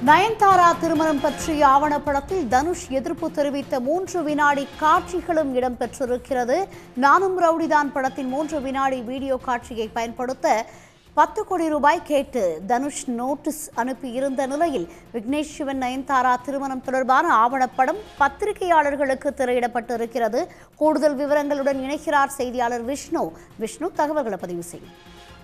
நயன்தாரா திருமணம் பற்றிய ஆவணப்படத்தில் தனுஷ் எதிர்ப்பு தெரிவித்த மூன்று வினாடி காட்சிகளும் இடம்பெற்றிருக்கிறது நானும் ரவுடிதான் படத்தின் மூன்று வினாடி வீடியோ காட்சியை பயன்படுத்த பத்து கோடி ரூபாய் கேட்டு தனுஷ் நோட்டீஸ் அனுப்பியிருந்த நிலையில் விக்னேஷ் சிவன் நயன்தாரா திருமணம் தொடர்பான ஆவணப்படம் பத்திரிகையாளர்களுக்கு திரையிடப்பட்டிருக்கிறது கூடுதல் விவரங்களுடன் இணைக்கிறார் செய்தியாளர் விஷ்ணு விஷ்ணு தகவல்களை பதிவு செய்யும்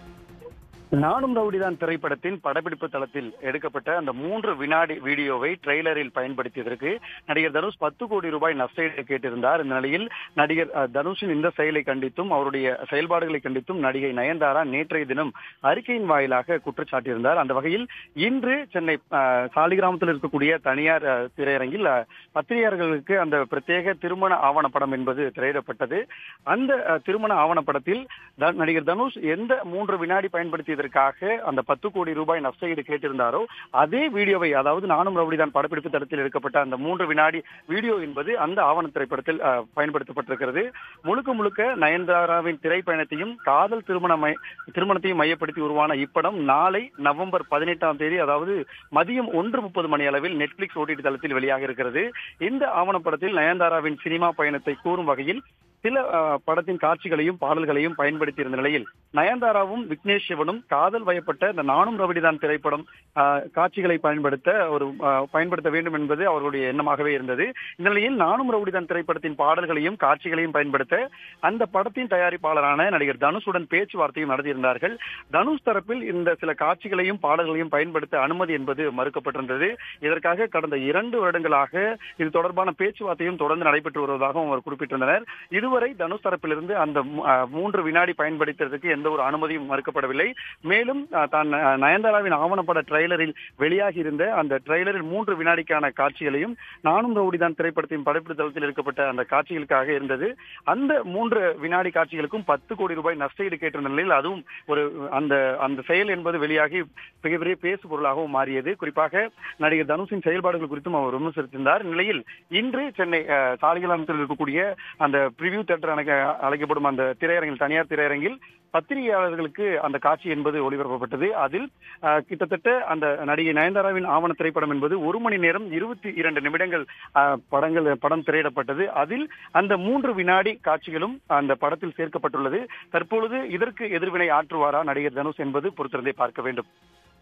நானும் ரவுடிதான் திரைப்படத்தின் படப்பிடிப்பு தளத்தில் எடுக்கப்பட்ட அந்த மூன்று வினாடி வீடியோவை ட்ரெய்லரில் பயன்படுத்தியதற்கு நடிகர் தனுஷ் பத்து கோடி ரூபாய் நஷ்டஈடு கேட்டிருந்தார் இந்த நிலையில் நடிகர் அஹ், தனுஷின் இந்த செயலை கண்டித்தும் அவருடைய செயல்பாடுகளை கண்டித்தும் நடிகை நயன்தாரா நேற்றைய தினம் அறிக்கையின் வாயிலாக குற்றச்சாட்டியிருந்தார் அந்த வகையில் இன்று சென்னை அஹ், சாலிகிராமத்தில் இருக்கக்கூடிய தனியார் அஹ், திரையரங்கில் அஹ், பத்திரிகையாளர்களுக்கு அந்த பிரத்யேக திருமண ஆவணப்படம் என்பது திரையிடப்பட்டது அந்த அஹ், திருமண ஆவணப்படத்தில் த- நடிகர் தனுஷ் எந்த மூன்று வினாடி பயன்படுத்தியதற்காக அந்த பத்து கோடி ரூபாய் நஷ்டஈடு கேட்டிருந்தாரோ அதே வீடியோவை அதாவது நானும் ரவுடிதான் படப்பிடிப்பு தளத்தில் எடுக்கப்பட்ட அந்த மூன்று வினாடி வீடியோ என்பது அந்த ஆவண திரைப்படத்தில் அஹ், பயன்படுத்தப்பட்டிருக்கிறது முழுக்க முழுக்க நயன்தாராவின் திரைப்பயணத்தையும் காதல் திருமண மை- திருமணத்தையும் மையப்படுத்தி உருவான இப்படம் நாளை நவம்பர் பதினெட்டாம் தேதி அதாவது மதியம் ஒன்று முப்பது மணி அளவில் நெட்ஃபிளிக்ஸ் ஓடிடி தளத்தில் வெளியாக இருக்கிறது இந்த ஆவணப்படத்தில் நயன்தாராவின் சினிமா பயணத்தை கூறும் வகையில் சில அஹ், படத்தின் காட்சிகளையும் பாடல்களையும் பயன்படுத்தியிருந்த நிலையில் நயன்தாராவும் விக்னேஷ் சிவனும் காதல் வயப்பட்ட இந்த நானும் ரவிடிதான் திரைப்படம் அஹ், காட்சிகளை பயன்படுத்த ஒரு அஹ், பயன்படுத்த வேண்டும் என்பது அவர்களுடைய எண்ணமாகவே இருந்தது இந்த நிலையில் நானும் ரவுடிதான் திரைப்படத்தின் பாடல்களையும் காட்சிகளையும் பயன்படுத்த அந்த படத்தின் தயாரிப்பாளரான நடிகர் தனுஷுடன் பேச்சுவார்த்தையும் நடத்தியிருந்தார்கள் தனுஷ் தரப்பில் இந்த சில காட்சிகளையும் பாடல்களையும் பயன்படுத்த அனுமதி என்பது மறுக்கப்பட்டிருந்தது இதற்காக கடந்த இரண்டு வருடங்களாக இது தொடர்பான பேச்சுவார்த்தையும் தொடர்ந்து நடைபெற்று வருவதாகவும் அவர் குறிப்பிட்டிருந்தனர் இதுவரை தனுஷ் தரப்பிலிருந்து அந்த மூ- அஹ், மூன்று வினாடி பயன்படுத்துவதற்கு எந்த ஒரு அனுமதியும் மறுக்கப்படவில்லை மேலும் அஹ், தான் அஹ், நயன்தாராவின் ஆவணப்பட ட்ரெய்லரில் வெளியாகி இருந்த அந்த ட்ரெய்லரில் மூன்று வினாடிக்கான காட்சிகளையும் நானும் ரவுடிதான் திரைப்படத்தின் படைப்பு தளத்தில் எடுக்கப்பட்ட அந்த காட்சிகளுக்காக இருந்தது அந்த மூன்று வினாடி காட்சிகளுக்கும் பத்து கோடி ரூபாய் நஷ்டஈடு கேட்டிருந்த நிலையில் அதுவும் ஒரு அந்த அந்த செயல் என்பது வெளியாகி மிகப்பெரிய பேசு பொருளாகவும் மாறியது குறிப்பாக நடிகர் தனுஷின் செயல்பாடுகள் குறித்தும் அவர் விமர்சித்திருந்தார் நிலையில் இன்று சென்னை அஹ், சாலிகிராமத்தில் இருக்கக்கூடிய அந்த பிரிவியூ தேட்டர் அழைக்க அழைக்கப்படும் அந்த திரையரங்கில் தனியார் திரையரங்கில் பத்திரிகையாளர்களுக்கு அந்த காட்சி என்பது ஒளிபரப்பப்பட்டது அதில் அஹ், கிட்டத்தட்ட அந்த நடிகை நயன்தாராவின் ஆவண திரைப்படம் என்பது ஒரு மணி நேரம் இருபத்தி இரண்டு நிமிடங்கள் அஹ், படங்கள் படம் திரையிடப்பட்டது அதில் அந்த மூன்று வினாடி காட்சிகளும் அந்த படத்தில் சேர்க்கப்பட்டுள்ளது தற்பொழுது இதற்கு எதிர்வினை ஆற்றுவாரா நடிகர் தனுஷ் என்பது பொறுத்திருந்தே பார்க்க வேண்டும்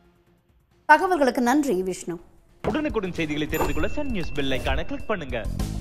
தகவல்களுக்கு நன்றி விஷ்ணு உடனுக்குடன் செய்திகளை தெரிந்து கொள்ள சன் நியூஸ் பெல் ஐகானை கிளிக் பண்ணுங்க